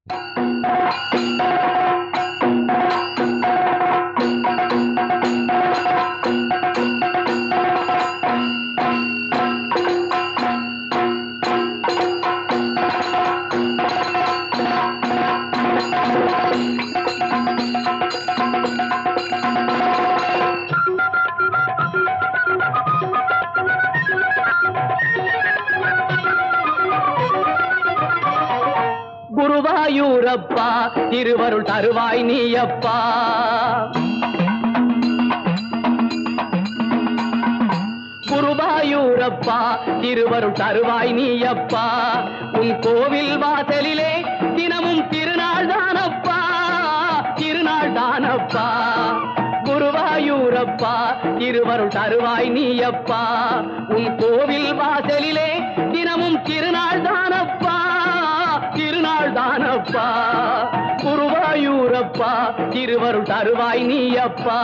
குருவாயூரப்பா திருவருள் தருவாய் நீயப்பா குருவாயூரப்பா திருவருள் தருவாய் நீயப்பா உன் கோவில் வாசலிலே தினமும் திருநாள் தானப்பா திருநாள் தானப்பா குருவாயூரப்பா திருவருள் தருவாய் நீயப்பா உன் கோவில் வாசலிலே தினமும் திருநாள் தானப்பா திருநாள் தானப்பா குருவாயூரப்பா திருவருள் தருவாய் நீயப்பா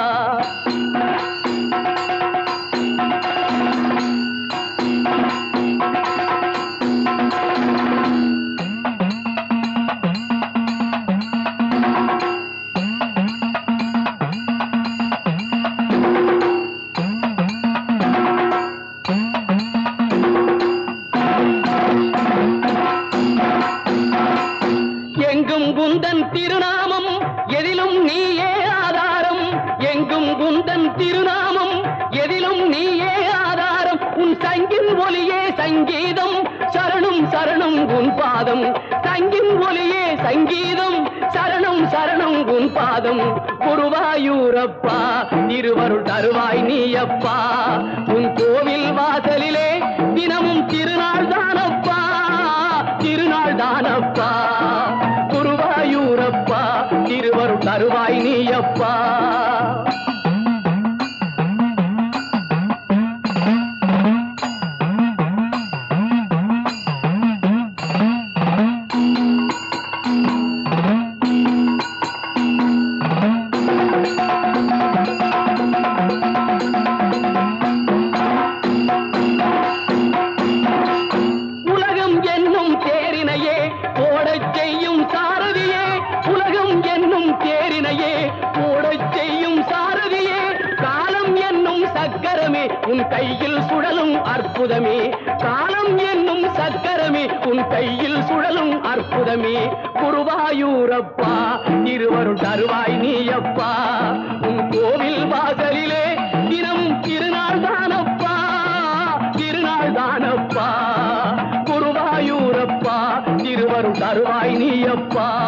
எங்கும் குந்தன் திருநாமம் எதிலும் நீயே ஆதாரம் எங்கும் குந்தன் திருநாமம் எதிலும் நீயே ஆதாரம் உன் சங்கின் ஒலியே சங்கீதம் சரணம் சரணம் உன் பாதம் சங்கின் ஒலியே சங்கீதம் சரணம் சரணம் உன் பாதம் குருவாயூரப்பா திருவருள் தருவாய் நீயப்பா உன் கோவில் வாசலிலே தினமும் திருநாள் தானப்பா திருநாள் தானப்பா குருவாயூரப்பா திருவருள் தருவாய் நீயப்பா உலகம் என்னும் தேரினையே ஓடச் செய்யும் சாரதியே உலகம் என்னும் தேரினையே ஓடச் செய்யும் சாரதியே காலம் என்னும் சக்கரமே உன் கையில் சுழலும் அற்புதமே காலம் என்னும் சக்கரமே உன் கையில் சுழலும் அற்புதமே குருவாயூரப்பா திருவருள் தருவாய் நீயப்பா உன் கோவில் வாசலிலே தினமும் திருநாள் தானப்பா திருநாள் தானப்பா குருவாயூரப்பா திருவருள் தருவாய் நீயப்பா